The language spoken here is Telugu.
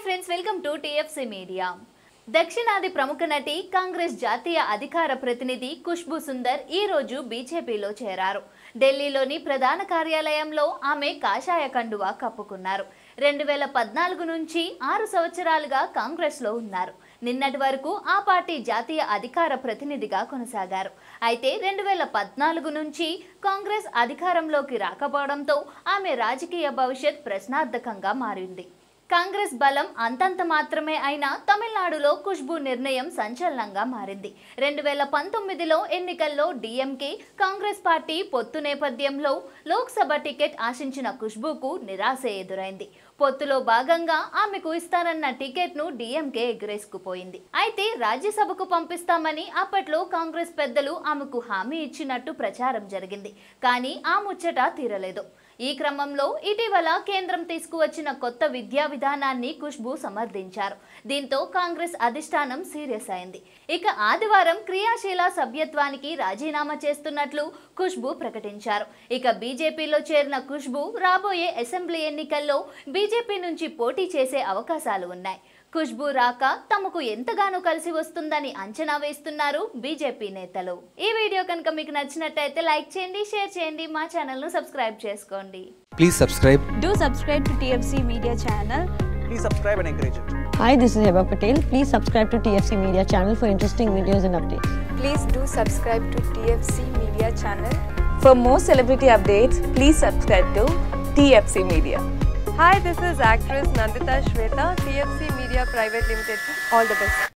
Friends welcome to TFC media దక్షిణాది ప్రముఖ నటి కాంగ్రెస్ జాతీయ అధికార ప్రతినిధి ఖుష్బు సుందర్ ఈ రోజు బీజేపీలో చేరారు ఢిల్లీలోని ప్రధాన కార్యాలయంలో ఆమె కాషాయ కండువా కప్పుకున్నారు రెండు వేల పద్నాలుగు నుంచి ఆరు సంవత్సరాలుగా కాంగ్రెస్లో ఉన్నారు నిన్నటి వరకు ఆ పార్టీ జాతీయ అధికార ప్రతినిధిగా కొనసాగారు అయితే రెండు వేల పద్నాలుగు నుంచి కాంగ్రెస్ అధికారంలోకి రాకపోవడంతో ఆమె రాజకీయ భవిష్యత్ ప్రశ్నార్థకంగా మారింది కాంగ్రెస్ బలం అంతంత మాత్రమే అయినా తమిళనాడులో ఖుష్బు నిర్ణయం సంచలనంగా మారింది రెండు వేల పంతొమ్మిదిలో ఎన్నికల్లో డీఎంకే కాంగ్రెస్ పార్టీ పొత్తు నేపథ్యంలో లోక్సభ టికెట్ ఆశించిన ఖుష్బుకు నిరాశ ఎదురైంది పొత్తులో భాగంగా ఆమెకు ఇస్తారన్న టికెట్ను డీఎంకే ఎగురేసుకుపోయింది అయితే రాజ్యసభకు పంపిస్తామని అప్పట్లో కాంగ్రెస్ పెద్దలు ఆమెకు హామీ ఇచ్చినట్టు ప్రచారం జరిగింది కానీ ఆ ముచ్చట తీరలేదు ఈ క్రమంలో ఇటీవల కేంద్రం తీసుకువచ్చిన కొత్త విద్యా విధానాన్ని ఖుష్బు సమర్థించారు దీంతో కాంగ్రెస్ అధిష్టానం సీరియస్ అయింది ఇక ఆదివారం క్రియాశీల సభ్యత్వానికి రాజీనామా చేస్తున్నట్లు ఖుష్బు ప్రకటించారు ఇక బీజేపీలో చేరిన ఖుష్బు రాబోయే అసెంబ్లీ ఎన్నికల్లో బీజేపీ నుంచి పోటీ చేసే అవకాశాలు ఉన్నాయి ఖుష్బు రాక తమకు ఎంతగానో కలిసి వస్తుందని అంచనా వేస్తున్నారు బీజేపీ నేతలు ఈ వీడియో కనుక మీకు నచ్చినట్టయితే లైక్ చేయండి షేర్ చేయండి మా ఛానల్ను సబ్స్క్రైబ్ చేసుకోండి Please subscribe. Do subscribe to TFC Media channel. Please subscribe and encourage it. Hi, this is Heba Patel. Please subscribe to TFC Media channel for interesting videos and updates. Please do subscribe to TFC Media channel. For more celebrity updates, please subscribe to TFC Media. Hi, this is actress Nandita Shweta, TFC Media Private Limited. All the best.